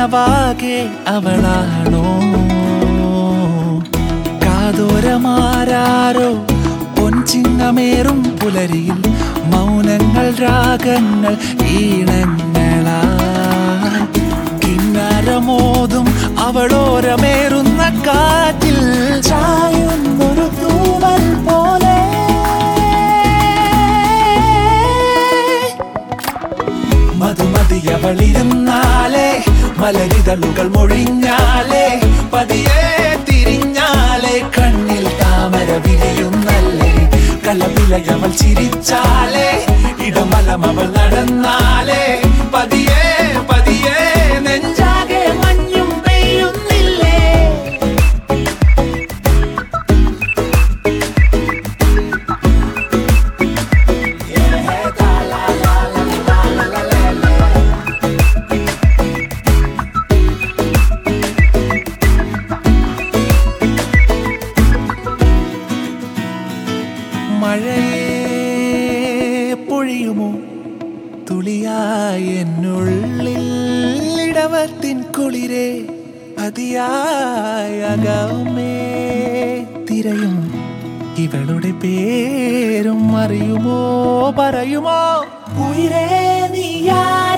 കനവാകെ അവളാണോ കാതോരമാരാരോ പൊൻചിങ്ങമേറും പുലരിയിൽ മൗനങ്ങൾ രാഗങ്ങൾ ഈണങ്ങളായി കിന്നരമോതും അവളോരമേറുന്ന കാറ്റിൽ ചായുന്നൊരു തൂവൽ പോലെ മധുമതിയവളിരുന്നാലേ മലരിതളുകൾ മൊഴിഞ്ഞാലേ പതിയെ തിരിഞ്ഞാലേ കണ്ണിൽ താമര വിരിയുന്നല്ലേ കലപിലയവൾ ചിരിച്ചാലേ ഇടമലം അവൾ നടന്നാലേ പതിയെ പതിയെ നെഞ്ചാകെ മഞ്ഞും പെയ്യുന്നില്ലേ മഴയെ പൊഴിയുമോ തുളിയായി എന്നുള്ളിൽ ഇടവത്തിൻ കുളിരെ അതിയായ അകമേ തിരയും ഇവളുടെ പേരും അറിയുമോ പറയുമോ ഉയരേ നീയാര